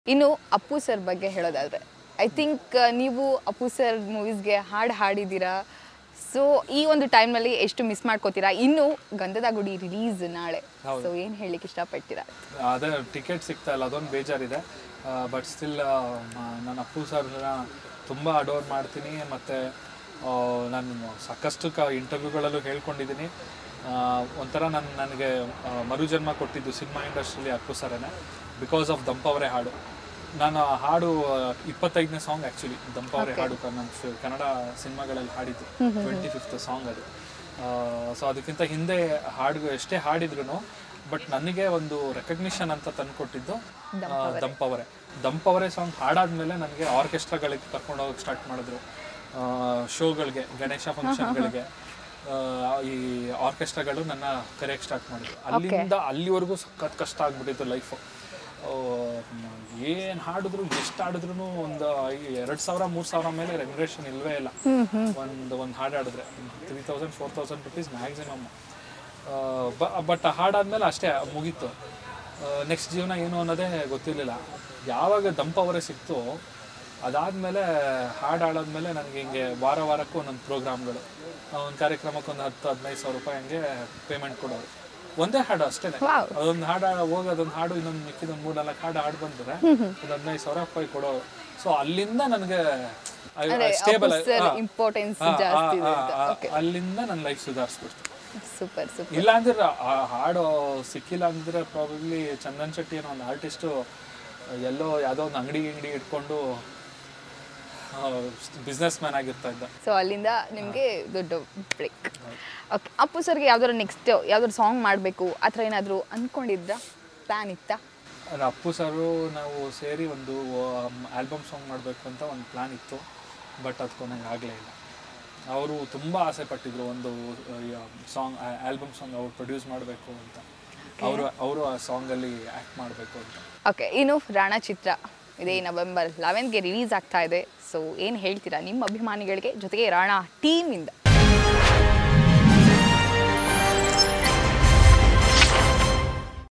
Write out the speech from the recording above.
ಇನ್ನು ಅಪ್ಪು ಸರ್ ಬಗ್ಗೆ ಹೇಳೋದಾದ್ರೆ ಐ ಥಿಂಕ್ ನೀವು ಅಪ್ಪು ಸರ್ ಮೂವೀಸ್ಗೆ ಹಾಡು ಹಾಡಿದ್ದೀರಾ ಸೊ ಈ ಒಂದು ಟೈಮ್ನಲ್ಲಿ ಎಷ್ಟು ಮಿಸ್ ಮಾಡ್ಕೋತೀರಾ ಇನ್ನು ಗಂಧದ ಗುಡಿ ರಿಲೀಸ್ ನಾಳೆ ಹೌದು. ಸೊ ಏನು ಹೇಳಲಿಕ್ಕೆ ಇಷ್ಟಪಡ್ತೀರಾ ಅದೇ ಟಿಕೆಟ್ ಸಿಗ್ತಾ ಇಲ್ಲ ಅದೊಂದು ಬೇಜಾರಿದೆ ಬಟ್ ಸ್ಟಿಲ್ ನಾನು ಅಪ್ಪು ಸರ್ನ ತುಂಬ ಅಡೋರ್ ಮಾಡ್ತೀನಿ ಮತ್ತು ನಾನು ಸಾಕಷ್ಟು ಕ ಇಂಟರ್ವ್ಯೂಗಳಲ್ಲೂ ಹೇಳ್ಕೊಂಡಿದ್ದೀನಿ ಆ, ಒಂಥರ ನನ್ನ ನನಗೆ ಆ, ಮರುಜನ್ಮ ಕೊಟ್ಟಿದ್ದು ಸಿನಿಮಾ ಇಂಡಸ್ಟ್ರಿಲಿ ಅಪ್ಪು ಸರನೇ ಬಿಕಾಸ್ ಆಫ್ ದಂಪವರೇ ಹಾಡು ನಾನು ಆ ಹಾಡು ಇಪ್ಪತ್ತೈದನೇ ಸಾಂಗ್ ಆ್ಯಕ್ಚುಲಿ ದಂಪವರೇ ಹಾಡು ಕ- ನನ್ನ ಫಿ- ಕನ್ನಡ ಸಿನಿಮಾಗಳಲ್ಲಿ ಹಾಡಿದ್ದು ಟ್ವೆಂಟಿ ಫಿಫ್ತ್ ಸಾಂಗ್ ಅದು ಸೊ ಅದಕ್ಕಿಂತ ಹಿಂದೆ ಹಾಡು ಎಷ್ಟೇ ಹಾಡಿದ್ರು ಬಟ್ ನನಗೆ ಒಂದು ರೆಕಗ್ನಿಷನ್ ಅಂತ ತಂದುಕೊಟ್ಟಿದ್ದು ದಂಪವರೇ ದಂಪವರೇ ಸಾಂಗ್ ಹಾಡಾದ್ಮೇಲೆ ನನಗೆ ಆರ್ಕೆಸ್ಟ್ರಾಗಳಿಗೆ ಕರ್ಕೊಂಡು ಹೋಗಕ್ಕೆ ಸ್ಟಾರ್ಟ್ ಮಾಡಿದ್ರು ಶೋಗಳಿಗೆ ಗಣೇಶ ಫಂಕ್ಷನ್ಗಳಿಗೆ ಈ ಆರ್ಕೆಸ್ಟ್ರಾಗಳು ನನ್ನ ಕರೆಯಕ್ಕೆ ಸ್ಟಾರ್ಟ್ ಮಾಡಿದ್ರು ಅಲ್ಲಿಂದ ಅಲ್ಲಿವರೆಗೂ ಸಖತ್ ಕಷ್ಟ ಆಗ್ಬಿಟ್ಟಿತ್ತು ಲೈಫು ಏನು ಹಾಡಿದ್ರು ಎಷ್ಟು ಹಾಡಿದ್ರು ಒಂದು ಎರಡು ಸಾವಿರ ಮೂರು ಸಾವಿರ ಮೇಲೆ ರೆಮ್ಯುರೇಷನ್ ಇಲ್ವೇ ಇಲ್ಲ ಒಂದು ಒಂದು ಹಾಡು ಹಾಡಿದ್ರೆ three thousand four thousand rupees maximum but ಹಾಡಾದ್ಮೇಲೆ ಅಷ್ಟೇ ಮುಗೀತು ನೆಕ್ಸ್ಟ್ ಜೀವನ ಏನು ಅನ್ನೋದೇ ಗೊತ್ತಿರಲಿಲ್ಲ ಯಾವಾಗ ದಂಪವರೇ ಸಿಕ್ತು ಅದಾದಮೇಲೆ ಹಾಡು ಹಾಡಾದ್ಮೇಲೆ ನನಗೆ ಹಿಂಗೆ ವಾರ ವಾರಕ್ಕೂ ಒಂದೊಂದು ಪ್ರೋಗ್ರಾಮ್ಗಳು ಒಂದು ಕಾರ್ಯಕ್ರಮಕ್ಕೆ ಒಂದು ಹತ್ತು ಹದಿನೈದು ಸಾವಿರ ರೂಪಾಯಿ ಹಂಗೆ ಪೇಮೆಂಟ್ ಕೊಡೋರು ಒಂದೇ ಹಾಡು ಅಷ್ಟೇ Wow. ಅದೊಂದು ಹಾಡು ಹೋಗಿ ಅದೊಂದು ಹಾಡು ಇನ್ನೊಂದು ಮಿಕ್ಕಿದೊಂದು ಮೂರು ನಾಲ್ಕು ಹಾಡು ಹಾಡು ಬಂದ್ರೆ ಒಂದು ಹದಿನೈದು ಸಾವಿರ ರೂಪಾಯಿ ಕೊಡೋರು ಸೊ ಅಲ್ಲಿಂದ ನನಗೆ ಸ್ಟೇಬಲ್ ಸರ್ ಇಂಪಾರ್ಟೆನ್ಸ್ ಜಾಸ್ತಿ ಇದೆ ಅಂತ ಓಕೆ ಅಲ್ಲಿಂದ ನನ್ನ ಲೈಫ್ ಸುಧಾರಿಸ್ಬಿಡ್ತು ಸೂಪರ್ ಸೂಪರ್ ಇಲ್ಲ ಅಂದ್ರೆ ಆ ಹಾಡು ಸಿಕ್ಕಿಲ್ಲ ಅಂದ್ರೆ ಪ್ರಾಬಬ್ಲಿ ಚಂದನ್ ಶೆಟ್ಟಿ ಅನ್ನೋ ಒಂದು ಆರ್ಟಿಸ್ಟು ಎಲ್ಲೋ ಯಾವುದೋ ಒಂದು ಅಂಗಡಿ ಅಂಗಡಿ ಇಟ್ಕೊಂಡು ಬಿಸ್ನೆಸ್ ಮ್ಯಾನ್ ಆಗಿರ್ತಾ ಇದ್ದ ಸೊ ಅಲ್ಲಿಂದ ನಿಮಗೆ ದೊಡ್ಡ ಬ್ರೇಕ್ ಓಕೆ ಅಪ್ಪು ಸರ್ಗೆ ಯಾವ್ದಾದ್ರು ನೆಕ್ಸ್ಟ್ ಯಾವ್ದಾದ್ರು ಸಾಂಗ್ ಮಾಡಬೇಕು ಆ ಥರ ಏನಾದರೂ ಅಂದ್ಕೊಂಡಿದ್ರಾ ಪ್ಲ್ಯಾನ್ ಇತ್ತಾ ಅದು ಅಪ್ಪು ಸರು ನಾವು ಸೇರಿ ಒಂದು ಆಲ್ಬಮ್ ಸಾಂಗ್ ಮಾಡಬೇಕು ಅಂತ ಒಂದು ಪ್ಲ್ಯಾನ್ ಇತ್ತು ಬಟ್ ಅದಕ್ಕೆ ನಂಗೆ ಆಗಲೇ ಇಲ್ಲ ಅವರು ತುಂಬ ಆಸೆ ಪಟ್ಟಿದ್ರು ಒಂದು ಸಾಂಗ್ ಆಲ್ಬಮ್ ಸಾಂಗ್ ಅವ್ರು ಪ್ರೊಡ್ಯೂಸ್ ಮಾಡಬೇಕು ಅಂತ ಅವರು ಅವರು ಆ ಸಾಂಗಲ್ಲಿ ಆ್ಯಕ್ಟ್ ಮಾಡಬೇಕು ಅಂತ ಓಕೆ ಇನ್ನು ರಾಣಾ ಚಿತ್ರ ಇದೇ ನವೆಂಬರ್ ಲೆವೆನ್ಗೆ ರಿಲೀಸ್ ಆಗ್ತಾ ಇದೆ ಸೊ ಏನು ಹೇಳ್ತೀರಾ ನಿಮ್ಮ ಅಭಿಮಾನಿಗಳಿಗೆ ಜೊತೆಗೆ ರಾಣಾ ಟೀಮಿಂದ